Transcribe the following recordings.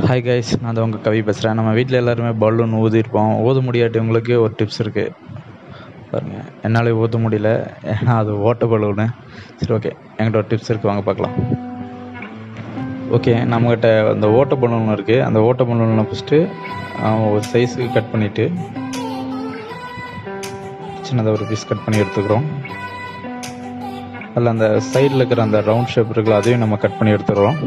hi guys நான் தான் உங்கள் கவி பேசுகிறேன் நம்ம வீட்டில் எல்லாருமே பலூன் ஊதிருப்போம் ஊத முடியாதவங்களுக்கு ஒரு டிப்ஸ் இருக்குது பாருங்கள் என்னால் ஊத முடியல ஏன்னா அது ஓட்ட பலூனு சரி ஓகே என்கிட்ட ஒரு டிப்ஸ் இருக்குது வாங்க பார்க்கலாம் ஓகே நம்மக்கிட்ட அந்த ஓட்ட பலூன் இருக்குது அந்த ஓட்ட பலூனில் ஃபஸ்ட்டு ஒரு சைஸுக்கு கட் பண்ணிவிட்டு சின்னதாக ஒரு பீஸ் கட் பண்ணி எடுத்துக்கிறோம் அதில் அந்த சைடில் இருக்கிற அந்த ரவுண்ட் ஷேப் இருக்குல்ல அதையும் நம்ம கட் பண்ணி எடுத்துக்கிறோம்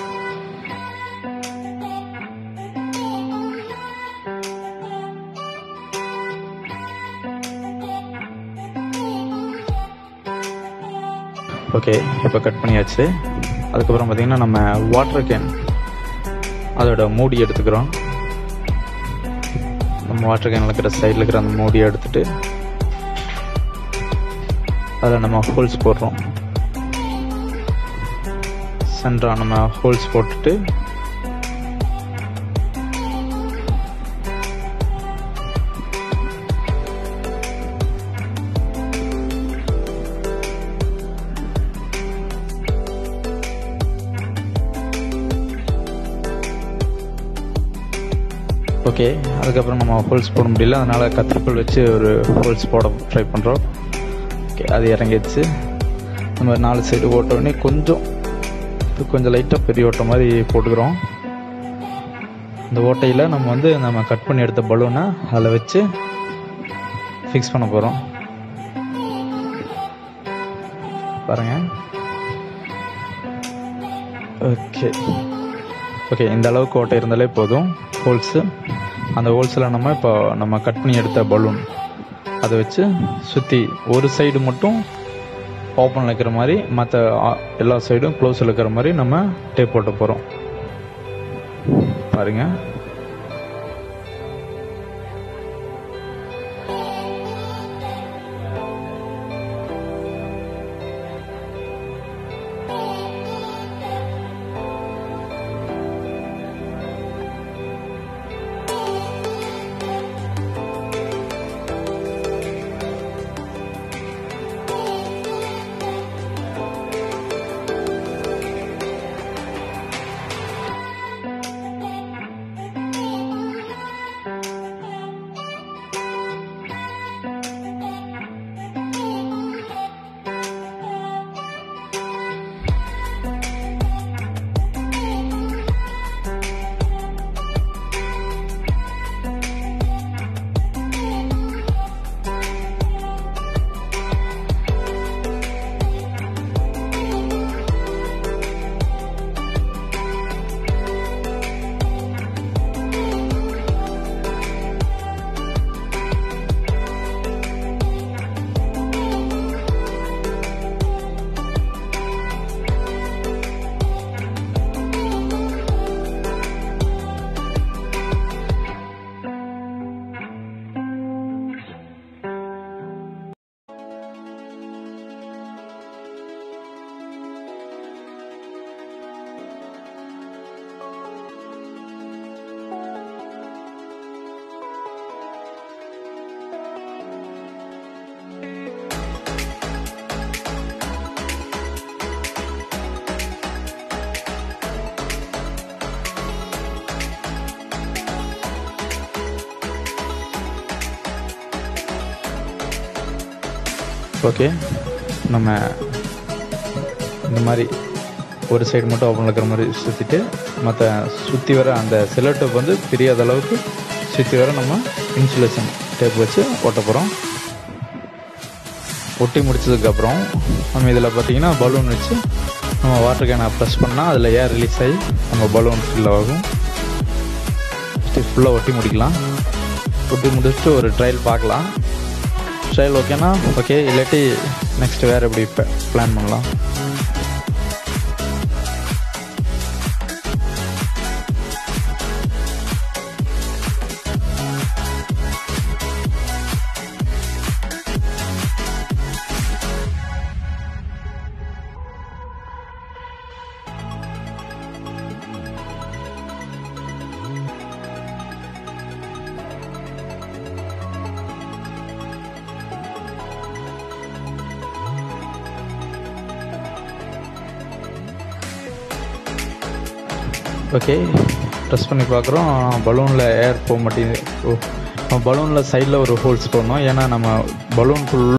ஓகே இப்போ கட் பண்ணியாச்சு அதுக்கப்புறம் பார்த்திங்கன்னா நம்ம வாட்டர் கேன் அதோட மூடி எடுத்துக்கிறோம் நம்ம வாட்டர் கேனில் இருக்கிற சைடில் இருக்கிற அந்த மூடியை எடுத்துட்டு அதில் நம்ம ஹோல்ஸ் போடுறோம் சென்டராக நம்ம ஹோல்ஸ் போட்டுட்டு ஓகே அதுக்கப்புறம் நம்ம ஹோல்ஸ் போட முடியல அதனால் கத்திரிக்கோல் வச்சு ஒரு ஹோல்ஸ் போட ட்ரை பண்ணுறோம் ஓகே அது இறங்கிடுச்சு நம்ம நாலு சைடு ஓட்டோடனே கொஞ்சம் கொஞ்சம் லைட்டாக பெரிய ஓட்டை மாதிரி போட்டுக்கிறோம் இந்த ஓட்டையில் நம்ம வந்து நம்ம கட் பண்ணி எடுத்த பலூனை அதில் வச்சு ஃபிக்ஸ் பண்ண போகிறோம் பாருங்கள் ஓகே ஓகே இந்த அளவுக்கு ஓட்டை இருந்தாலே போதும் ஹோல்ஸு அந்த ஹோல்ஸில் நம்ம இப்போ நம்ம கட் பண்ணி எடுத்த பலூன் அதை வச்சு சுற்றி ஒரு சைடு மட்டும் ஓப்பனில் இருக்கிற மாதிரி மற்ற எல்லா சைடும் க்ளோஸில் இருக்கிற மாதிரி நம்ம டேப் போட்டு போகிறோம் பாருங்கள் ஓகே நம்ம இந்த மாதிரி ஒரு சைடு மட்டும் ஓப்பனில் இருக்கிற மாதிரி சுற்றிட்டு மற்ற சுற்றி வர அந்த செல்லோ டேப் வந்து தெரியாத அளவுக்கு சுற்றி வர நம்ம இன்சுலேஷன் டேப் வச்சு ஓட்ட போகிறோம் ஒட்டி முடிச்சதுக்கப்புறம் நம்ம இதில் பார்த்தீங்கன்னா பலூன் வச்சு நம்ம வாட்டர் கேனை ப்ரெஸ் பண்ணால் அதில் ஏர் ரிலீஸ் ஆகி நம்ம பலூன் ஃபில் ஆகும் ஃபுல்லாக ஒட்டி முடிக்கலாம் ஒட்டி முடிச்சுட்டு ஒரு ட்ரையல் பார்க்கலாம் ட்ரையல் ஓகேனா ஓகே இல்லாட்டி நெக்ஸ்ட் வேறு எப்படி பிளான் பண்ணலாம் ஓகே ப்ரெஸ் பண்ணி பார்க்குறோம் பலூனில் ஏர் போக மாட்டேங்குது ஓ பலூனில் சைடில் ஒரு ஹோல்ஸ் போடணும் ஏன்னா நம்ம பலூன் ஃபுல்